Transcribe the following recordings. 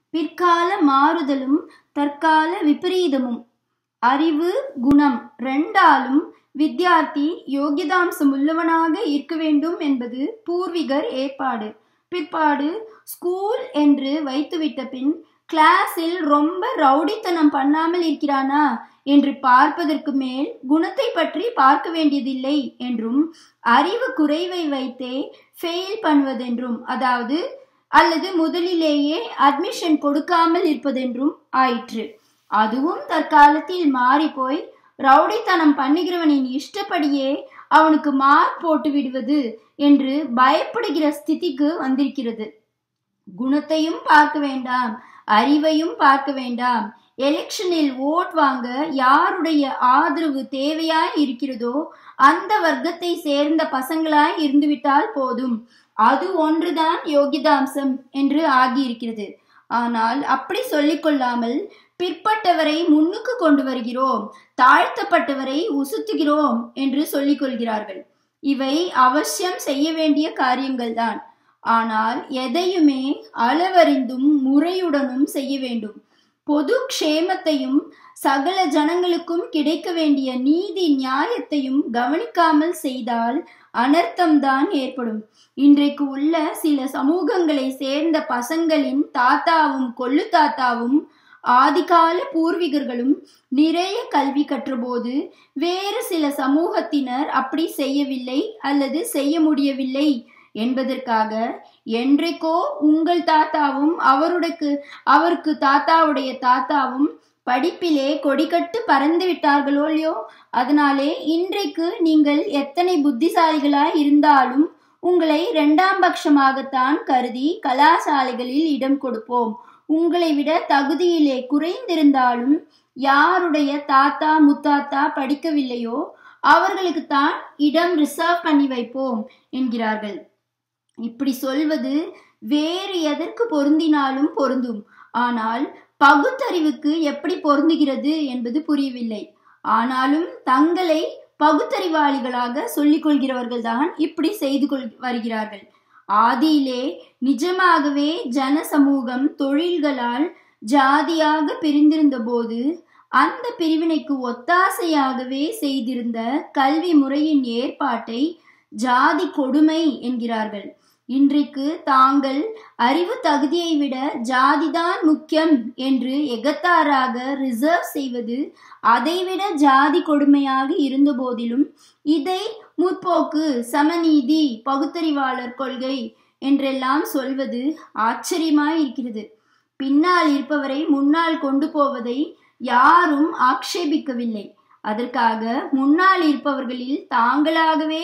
பிற்கால மாறுதலும் தற்கால விபரீதமும் அறிவு குணம் ரெண்டாலும் வித்யார்த்தி யோகிதாம்சம் உள்ளவனாக இருக்க வேண்டும் என்பது பூர்விகர் ஏற்பாடு பிற்பாடு ஸ்கூல் என்று வைத்துவிட்ட பின் கிளாஸில் ரொம்ப ரவுடித்தனம் பண்ணாமல் இருக்கிறானா என்று பார்ப்பதற்கு மேல் குணத்தை பற்றி பார்க்க வேண்டியதில்லை என்றும் அறிவு குறைவை வைத்தே ஃபெயில் பண்ணுவதென்றும் அதாவது அல்லது முதலிலேயே அட்மிஷன் கொடுக்காமல் இருப்பதென்றும் ஆயிற்று அதுவும் தற்காலத்தில் மாறி போய் ரவுடித்தனம் பண்ணுகிறவனின் இஷ்டப்படியே அவனுக்கு மார்க் போட்டு விடுவது என்று பயப்படுகிற ஸ்திதிக்கு வந்திருக்கிறது குணத்தையும் பார்க்க வேண்டாம் அறிவையும் பார்க்க வேண்டாம் எலெக்ஷனில் ஓட் வாங்க யாருடைய ஆதரவு தேவையாய் இருக்கிறதோ அந்த வர்க்கத்தை சேர்ந்த பசங்களாய் இருந்துவிட்டால் போதும் அது ஒன்றுதான் யோகிதாம்சம் என்று ஆகியிருக்கிறது ஆனால் அப்படி சொல்லிக் கொள்ளாமல் பிற்பட்டவரை முன்னுக்கு கொண்டு வருகிறோம் தாழ்த்தப்பட்டவரை உசுத்துகிறோம் என்று சொல்லிக் கொள்கிறார்கள் இவை அவசியம் செய்ய வேண்டிய காரியங்கள்தான் ஆனால் எதையுமே அளவறிந்தும் முறையுடனும் செய்ய வேண்டும் பொது க்ஷேமத்தையும் சகல ஜனங்களுக்கும் கிடைக்க வேண்டிய நீதி நியாயத்தையும் கவனிக்காமல் செய்தால் அனர்த்தம்தான் ஏற்படும் இன்றைக்கு உள்ள சில சமூகங்களை சேர்ந்த பசங்களின் தாத்தாவும் கொள்ளு தாத்தாவும் ஆதிகால பூர்வீகர்களும் நிறைய கல்வி கற்றபோது வேறு சில சமூகத்தினர் அப்படி செய்யவில்லை அல்லது செய்ய முடியவில்லை என்பதற்காக என்றைக்கோ உங்கள் தாத்தாவும் அவருடைய அவருக்கு தாத்தாவுடைய தாத்தாவும் படிப்பிலே கொடிக்கட்டு பறந்து விட்டார்களோ இல்லையோ அதனாலே இன்றைக்கு நீங்கள் எத்தனை புத்திசாலிகளாய் இருந்தாலும் உங்களை இரண்டாம் பட்சமாகத்தான் கருதி கலாசாலைகளில் இடம் கொடுப்போம் உங்களை விட தகுதியிலே குறைந்திருந்தாலும் யாருடைய தாத்தா முத்தாத்தா படிக்கவில்லையோ அவர்களுக்கு தான் இடம் ரிசர்வ் பண்ணி வைப்போம் என்கிறார்கள் இப்படி சொல்வது வேறு எதற்கு பொருந்தினாலும் பொருந்தும் ஆனால் பகுத்தறிவுக்கு எப்படி பொருந்துகிறது என்பது புரியவில்லை ஆனாலும் தங்களை பகுத்தறிவாளிகளாக சொல்லிக் கொள்கிறவர்கள் தான் இப்படி செய்து கொள் வருகிறார்கள் ஆதியிலே நிஜமாகவே ஜன சமூகம் தொழில்களால் ஜாதியாக பிரிந்திருந்த போது அந்த பிரிவினைக்கு ஒத்தாசையாகவே செய்திருந்த கல்வி முறையின் ஏற்பாட்டை ஜாதி கொடுமை என்கிறார்கள் இன்றைக்கு தாங்கள் அறிவு தகுதியை விட ஜாதிதான் முக்கியம் என்று எகத்தாராக ரிசர்வ் செய்வது அதைவிட ஜாதி கொடுமையாக இருந்த போதிலும் இதை முற்போக்கு சமநீதி பகுத்தறிவாளர் கொள்கை என்றெல்லாம் சொல்வது ஆச்சரியமாய் இருக்கிறது பின்னால் இருப்பவரை முன்னால் கொண்டு போவதை யாரும் ஆக்ஷேபிக்கவில்லை அதற்காக முன்னால் இருப்பவர்களில் தாங்களாகவே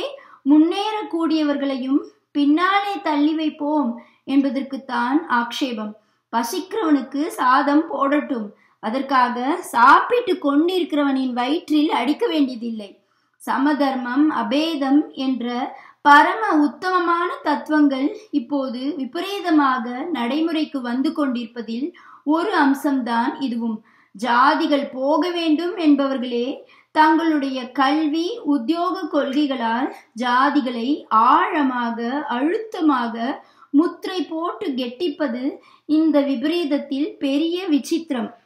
முன்னேறக்கூடியவர்களையும் பின்னாலே தள்ளி வைப்போம் என்பதற்குத்தான் ஆக்ஷேபம் பசிக்கிறவனுக்கு சாதம் போடட்டும் அதற்காக சாப்பிட்டு கொண்டிருக்கிறவனின் வயிற்றில் அடிக்க வேண்டியதில்லை சமதர்மம் அபேதம் என்ற பரம உத்தமமான தத்துவங்கள் இப்போது விபரீதமாக நடைமுறைக்கு வந்து கொண்டிருப்பதில் ஒரு அம்சம்தான் இதுவும் ஜாதிகள் போக வேண்டும் என்பவர்களே தங்களுடைய கல்வி உத்தியோக கொள்கைகளால் ஜாதிகளை ஆழமாக அழுத்தமாக முத்திரை போட்டு கெட்டிப்பது இந்த விபரீதத்தில் பெரிய விசித்திரம்